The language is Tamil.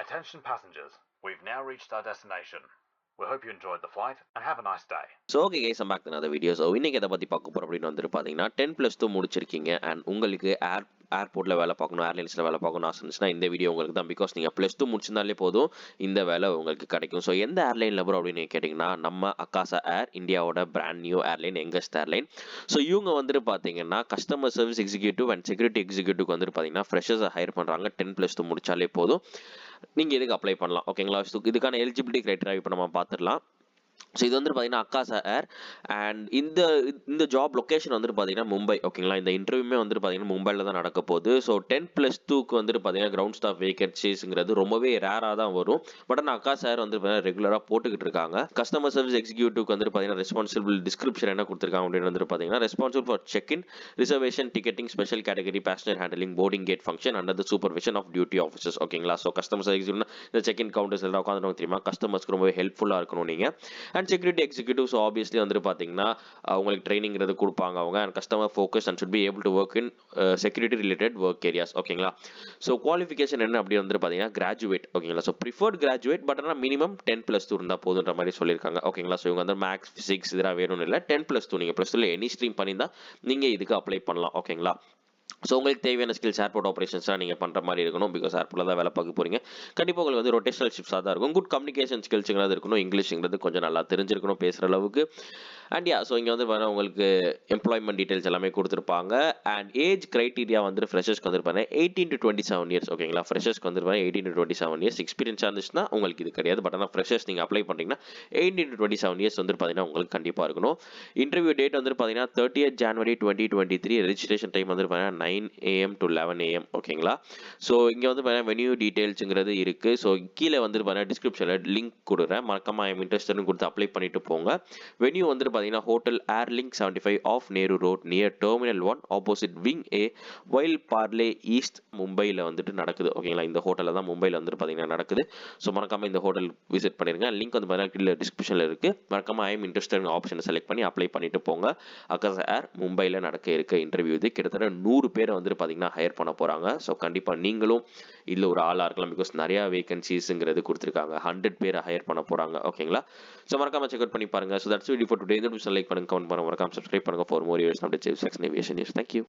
Attention passengers, we've now reached our destination. We hope you enjoyed the flight and have a nice day. So okay guys back அந்த வீடியோ ஸோ இன்றைக்கி எதை பற்றி பார்க்க போகிறோம் அப்படின்னு வந்துட்டு பார்த்தீங்கன்னா டென் ப்ளஸ் டூ முடிச்சிருக்கீங்க அண்ட் உங்களுக்கு ஏர் ஏர்போர்ட்டில் வேலை பார்க்கணும் ஏர்லைன்ஸில் வேலை பார்க்கணும் ஆசை இருந்துச்சுன்னா இந்த வீடியோ உங்களுக்கு தான் பிகாஸ் நீங்கள் ப்ளஸ் டூ முடிச்சிருந்தாலே போதும் இந்த வேலை உங்களுக்கு கிடைக்கும் ஸோ எந்த ஏர்லைனில் ப்ரோ அப்படின்னு கேட்டிங்கன்னா நம்ம அக்காசா ஏர் இந்தியாவோட பிராண்ட் நியூ ஏர்லைன் எங்கஸ்ட் ஏர்லைன் ஸோ இவங்க வந்துட்டு பார்த்தீங்கன்னா customer service executive and security executive வந்துட்டு பார்த்தீங்கன்னா ஃப்ரெஷர்ஸை ஹையர் பண்ணுறாங்க டென் ப்ளஸ் டூ முடிச்சாலே போதும் நீங்கள் இதுக்கு அப்ளை பண்ணலாம் ஓகேங்களா ஸோ இதுக்கான எலிஜிபிலிட்டி க்ரைட்டீரியா இப்போ நம்ம பார்த்துடலாம் ஸோ இது வந்து பார்த்தீங்கன்னா அக்காசா ஏர் அண்ட் இந்த இந்த ஜாப் லொக்கேஷன் வந்துட்டு பார்த்தீங்கன்னா மும்பை ஓகேங்களா இந்த இன்டர்வியூமே வந்துட்டு பார்த்தீங்கன்னா மும்பையில் தான் நடக்க போகுது ஸோ டென் ப்ளஸ் டூக்கு வந்துட்டு பார்த்தீங்கன்னா கிரவுண்ட் ஸ்டாஃப் வேகன்சிஸ்ங்கிறது ரொம்பவே ரேராக தான் வரும் பட் ஆனால் அக்காசா ஏர் வந்து பார்த்தீங்கன்னா ரெகுலராக போட்டுக்கிட்டு இருக்காங்க கஸ்டமர் சர்வீஸ் எக்ஸிக்யூட்டிவ்க்கு வந்துட்டு பார்த்தீங்கன்னா ரெஸ்பான்சிபிள் டிஸ்கிரிப்ஷன் என்ன கொடுத்துருக்காங்க அப்படின்னு வந்துட்டு பார்த்தீங்கன்னா responsible for check in reservation ticketing special category passenger handling boarding gate function under the supervision of duty officers ஓகேங்களா ஸோ கஸ்டமர் சர்வீஸ் இந்த செக் இன் கவுண்டர்ஸ் எல்லாம் உட்காந்து தெரியுமா கஸ்டமர்ஸ்க்கு ரொம்பவே ஹெல்ப்ஃபுல்லாக இருக்கணும் நீங்கள் அண்ட் செக்யூரிட்டி எக்ஸிக்யூட்டிவ்ஸ் ஆப்வியஸ்லி வந்துட்டு பார்த்தீங்கன்னா அவங்களுக்கு ட்ரைனிங்கிறது கொடுப்பாங்க அவங்க and customer focus and should be able to work in security related work areas ஓகேங்களா ஸோ குவாலிஃபிகேஷன் என்ன அப்படி வந்து பார்த்தீங்கன்னா கிராஜுவேட் ஓகேங்களா ஸோ ப்ரிஃபர்ட் கிராஜுவேட் பட் ஆனால் மினிமம் டென் ப்ளஸ் டூ இருந்தால் போதுன்ற மாதிரி சொல்லியிருக்காங்க ஓகேங்களா ஸோ இவங்க வந்து மேக்ஸ் ஃபிசிக்ஸ் இதெல்லாம் வேணும்னு இல்லை டென் ப்ளஸ் டூ நீங்கள் ப்ளஸ் டூவில் எனி ஸ்ட்ரீம் பண்ணியிருந்தால் நீங்கள் இதுக்கு அப்ளை பண்ணலாம் ஓகேங்களா ஸோ உங்களுக்கு தேவையான ஸ்கில்ஸ் ஏர்போர்ட் ஆப்ரேஷன்ஸாக நீங்கள் பண்ணுற மாதிரி இருக்கணும் பிகாஸ் ஏர்போர்ட்டில் தான் வேலை பார்க்க போகிறீங்க கண்டிப்பாக உங்களுக்கு வந்து ரொட்டேஷனல் ஷிப்ஸாக தான் இருக்கும் குட் கம்யூனிகேஷன் ஸ்கில்ஸுங்கிறது இருக்கணும் இங்கிலீஷுங்கிறது கொஞ்சம் நல்லா தெரிஞ்சிருக்கணும் பேசுகிற அளவுக்கு அண்ட் யா ஸோ இங்கே வந்து வேறு உங்களுக்கு எம்ப்ளாய்மெண்ட் டீட்டெயில்ஸ் எல்லாமே கொடுத்துருப்பாங்க அண்ட் ஏஜ் க்ரைட்டீரியா வந்துட்டு ஃப்ரெஷர்ஸ்க்கு வந்து பார்த்தீங்கன்னா eighteen to twenty seven years ஓகேங்களா ஃப்ரெஷர்ஸ்க்கு வந்து பார்த்தீங்கன்னா eighteen to twenty seven years experience இருந்துச்சுன்னா உங்களுக்கு இது கிடையாது பட் ஆனால் ஃப்ரெஷர்ஸ் நீங்கள் அப்ளை பண்ணிங்கன்னா eighteen to twenty seven years வந்து பார்த்தீங்கன்னா உங்களுக்கு கண்டிப்பாக இருக்கணும் இன்டர்வியூ டேட் வந்து பார்த்தீங்கன்னா thirtieth January twenty twenty three registration time வந்து பார்த்தீங்கன்னா nine AM to eleven AM ஓகேங்களா ஸோ இங்கே வந்து பார்த்தீங்கன்னா வென்யூ டீட்டெயில்ஸுங்கிறது இருக்குது ஸோ கீழே வந்துட்டு பார்த்தீங்கன்னா டிஸ்கிரிப்ஷனில் லிங்க் கொடுக்குறேன் மறக்காம ஐம் இன்ட்ரெஸ்ட்னு கொடுத்து அப்ளை பண்ணிட்டு போங்க வென்யூ வந்துட்டு பார்த்தீங்கன்னா hotel air link seventy five off Nehru road near terminal one opposite wing A Vile Parle east மும்பையில் வந்துட்டு நடக்குது ஓகேங்களா இந்த ஹோட்டலில் தான் மும்பையில் வந்துட்டு பார்த்தீங்கன்னா நடக்குது ஸோ மறக்காம இந்த ஹோட்டல் விசிட் பண்ணிருங்க லிங்க் வந்து பார்த்தீங்கன்னா கீழே டிஸ்கிரிப்ஷனில் இருக்குது மறக்காம ஐம் இன்ட்ரெஸ்டட் ஆப்ஷனை செலக்ட் பண்ணி அப்ளை பண்ணிட்டு போங்க அக்கஸ் ஏர் மும்பையில் நடக்க இருக்க இன்டர்வியூ இது கிட்டத்தட்ட நூறு பேரை வந்துட்டு பார்த்தீங்கன்னா ஹையர் பண்ண போகிறாங்க ஸோ கண்டிப்பாக நீங்களும் இல்லை ஒரு ஆளாக இருக்கலாம் பிகாஸ் நிறையா வேகன்சிஸுங்கிறது கொடுத்துருக்காங்க ஹண்ட்ரட் பேரை ஹையர் பண்ண போகிறாங்க ஓகேங்களா ஸோ மறக்காம செக் அவுட் பண்ணி பாருங்க so that's video for today இந்த லைக் பண்ணுங்க கமெண்ட் பண்ணுங்க மறக்காம சப்ஸ்கிரைப் பண்ணுங்க for more years update checks navigation news thank you